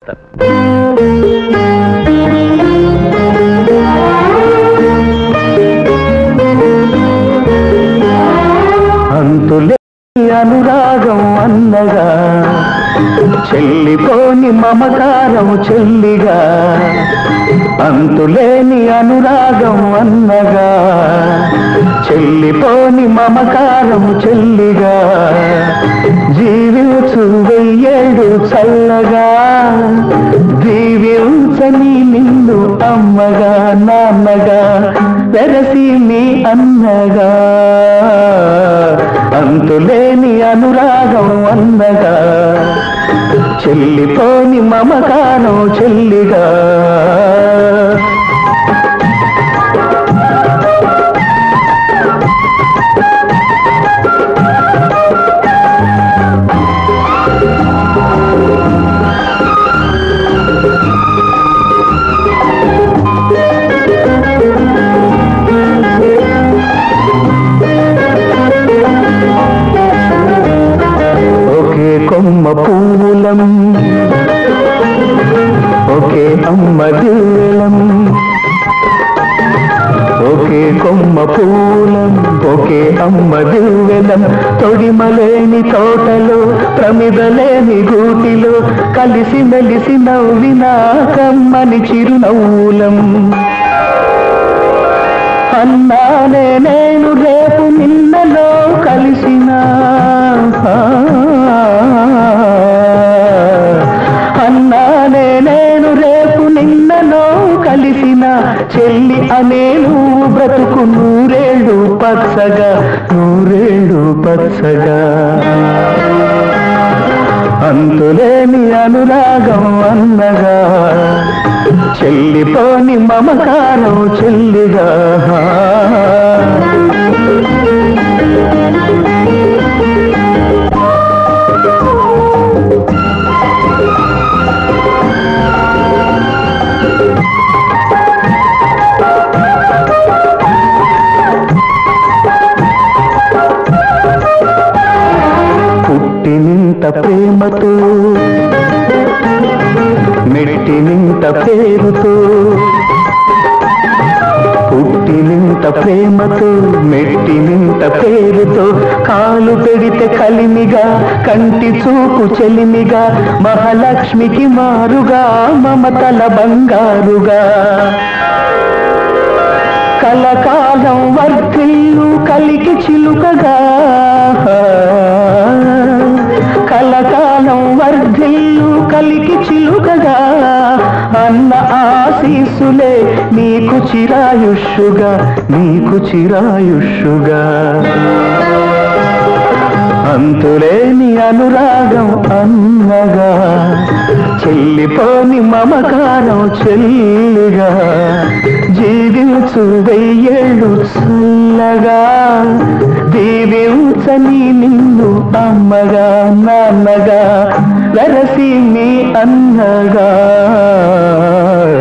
అంతులేని అనురాగం అన్నగా చెల్లిపోని మమకారం చెల్లిగా అంతులేని అనురాగం అన్నగా చెల్లిపోని మమకారం చెల్లిగా జీవించు వెయ్యేడు చల్లగా దీవించని నిన్ను అమ్మగా నాన్నగా వెరసి మీ అన్నగా అంతులేని అనురాగం అన్నగా చెల్లిపోని మమకారం చెల్లిగా ఒకే కొమ్మ పువ్వులం ఒకే అమ్మ దివ్వెలం ఒకే కొమ్మ పూలం ఒకే అమ్మ దివ్వెలం తొడిమలేని తోటలో ప్రమిదలేని గూటిలో కలిసి మెలిసి నవ్విన కమ్మని చిరునవ్వులం అన్నానే నేను రేపు నిన్నలో కలిసిన అన్నానే నేను రేపు నిన్నలో కలిసిన చెల్లి అనే నువ్వు బ్రతుకు నూరేళ్ళు పచ్చగా నూరేళ్ళు పచ్చగా అంతులేని అనురాగం అన్నగా చెల్లిపోని మమకారం చెల్లిగా పుట్టినింత ప్రేమతో మెట్టినింత పేరుతో పుట్టినింత ప్రేమతో మెట్టినింత పేరుతో కాలు పెడితే కలిమిగా కంటి చూపు చెలిమిగా మహాలక్ష్మికి మారుగా మమతల బంగారుగా కలకాలం వర్ధిల్లు కలికి చిలుకగా కలకాలం వర్ధిల్లు కలికి చిలుకగా అన్న ఆశీస్సులే నీకు చిరాయుష్యుగా నీకు చిరాయుష్యుగా అంతులేని అనురాగం అన్నగా చెల్లిపోని మమకారం చెల్లిగా జీవించు వెయ్యేళ్ళు చల్లగా దీవించని నిన్ను అమ్మగా నాన్నగా వెరసి మీ అన్నగా